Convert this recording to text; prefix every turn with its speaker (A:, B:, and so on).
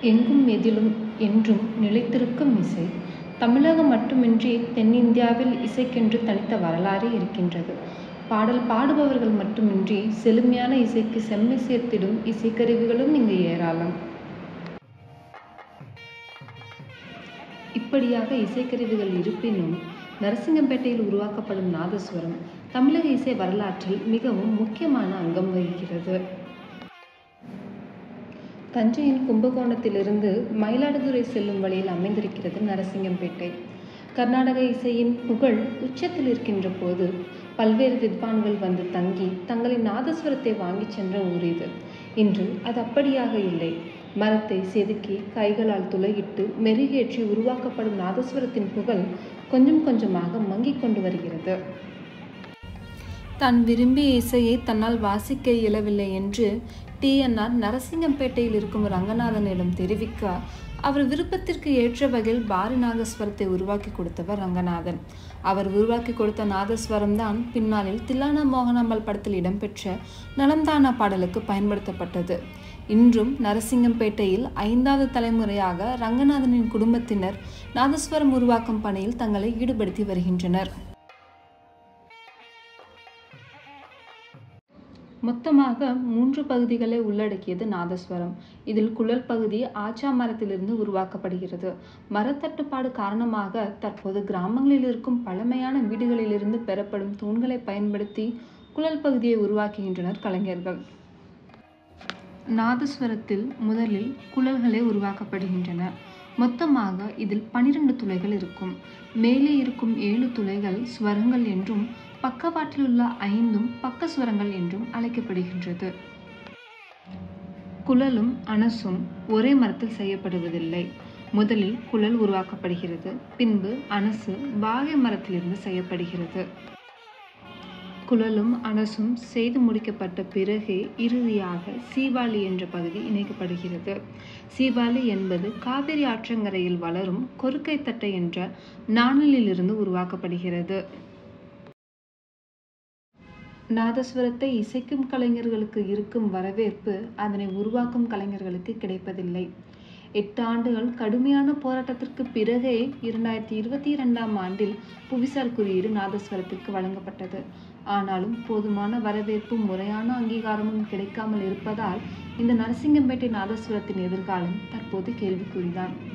A: எங்கும் எதிலும் என்றும் நிலைத்திருக்கும் இசை தமிழகம் மட்டுமின்றி தென்னிந்தியாவில் இசைக்கென்று தனித்த வரலாறே இருக்கின்றது பாடல் பாடுபவர்கள் மட்டுமின்றி செழுமையான இசைக்கு செம்மை சேர்த்திடும் இசைக்கருவிகளும் இங்கு ஏராளம் இப்படியாக இசைக்கருவிகள் இருப்பினும் நரசிங்கம்பேட்டையில் உருவாக்கப்படும் நாதஸ்வரம் தமிழக இசை வரலாற்றில் மிகவும் முக்கியமான அங்கம் வகிக்கிறது தஞ்சையின் கும்பகோணத்திலிருந்து மயிலாடுதுறை செல்லும் வழியில் அமைந்திருக்கிறது நரசிங்கம்பேட்டை கர்நாடக இசையின் புகழ் உச்சத்தில் இருக்கின்ற போது பல்வேறு வித்வான்கள் வந்து தங்கி தங்களின் நாதஸ்வரத்தை வாங்கிச் சென்ற ஊர் இது இன்று அது அப்படியாக இல்லை மரத்தை செதுக்கி கைகளால் துளையிட்டு மெருகேற்றி உருவாக்கப்படும் நாதஸ்வரத்தின் புகழ் கொஞ்சம் கொஞ்சமாக மங்கிக் கொண்டு வருகிறது தான் விரும்பிய இசையை தன்னால் வாசிக்க இயலவில்லை என்று டிஎன்ஆர் நரசிங்கம்பேட்டையில் இருக்கும் ரங்கநாதனிடம் தெரிவிக்க அவர் விருப்பத்திற்கு ஏற்ற வகையில் பாரி நாகஸ்வரத்தை உருவாக்கி கொடுத்தவர் ரங்கநாதன் அவர் உருவாக்கி கொடுத்த நாதஸ்வரம் தான் பின்னாளில் தில்லானா மோகனாம்பாள் படத்தில் இடம்பெற்ற நலந்தானா பாடலுக்கு பயன்படுத்தப்பட்டது இன்றும் நரசிங்கம்பேட்டையில் ஐந்தாவது தலைமுறையாக ரங்கநாதனின் குடும்பத்தினர் நாதஸ்வரம் உருவாக்கும் பணியில் தங்களை ஈடுபடுத்தி வருகின்றனர் மொத்தமாக மூன்று பகுதிகளை உள்ளடக்கியது நாதஸ்வரம் இதில் குழல் பகுதி ஆச்சா மரத்திலிருந்து உருவாக்கப்படுகிறது மரத்தட்டுப்பாடு காரணமாக தற்போது கிராமங்களில் இருக்கும் பழமையான வீடுகளிலிருந்து பெறப்படும் தூண்களை பயன்படுத்தி குழல் பகுதியை உருவாக்குகின்றனர் கலைஞர்கள் நாதஸ்வரத்தில் முதலில் குழல்களே உருவாக்கப்படுகின்றன மொத்தமாக இதில் பனிரெண்டு துளைகள் இருக்கும் மேலே இருக்கும் ஏழு துளைகள் ஸ்வரங்கள் என்றும் பக்கவாட்டில் உள்ள ஐந்தும் பக்க ஸ்வரங்கள் என்றும் அழைக்கப்படுகின்றது குழலும் அனசும் ஒரே மரத்தில் செய்யப்படுவதில்லை முதலில் குழல் உருவாக்கப்படுகிறது பின்பு அனசு வாகை மரத்திலிருந்து செய்யப்படுகிறது குழலும் அனசும் செய்து முடிக்கப்பட்ட பிறகே இறுதியாக சீபாலி என்ற பகுதி இணைக்கப்படுகிறது சீபாலி என்பது காவிரி ஆற்றங்கரையில் வளரும் கொருக்கை தட்டை என்ற நாணலிலிருந்து உருவாக்கப்படுகிறது நாதஸ்வரத்தை இசைக்கும் கலைஞர்களுக்கு இருக்கும் வரவேற்பு அதனை உருவாக்கும் கலைஞர்களுக்கு கிடைப்பதில்லை எட்டு ஆண்டுகள் கடுமையான போராட்டத்திற்கு பிறகே இரண்டாயிரத்தி இருபத்தி இரண்டாம் ஆண்டில் புவிசார் குறியீடு நாதஸ்வரத்திற்கு வழங்கப்பட்டது ஆனாலும் போதுமான வரவேற்பும் முறையான அங்கீகாரமும் கிடைக்காமல் இருப்பதால் இந்த நரசிங்கம்பேட்டை நாதஸ்வரத்தின் எதிர்காலம் தற்போது கேள்விக்குறிதான்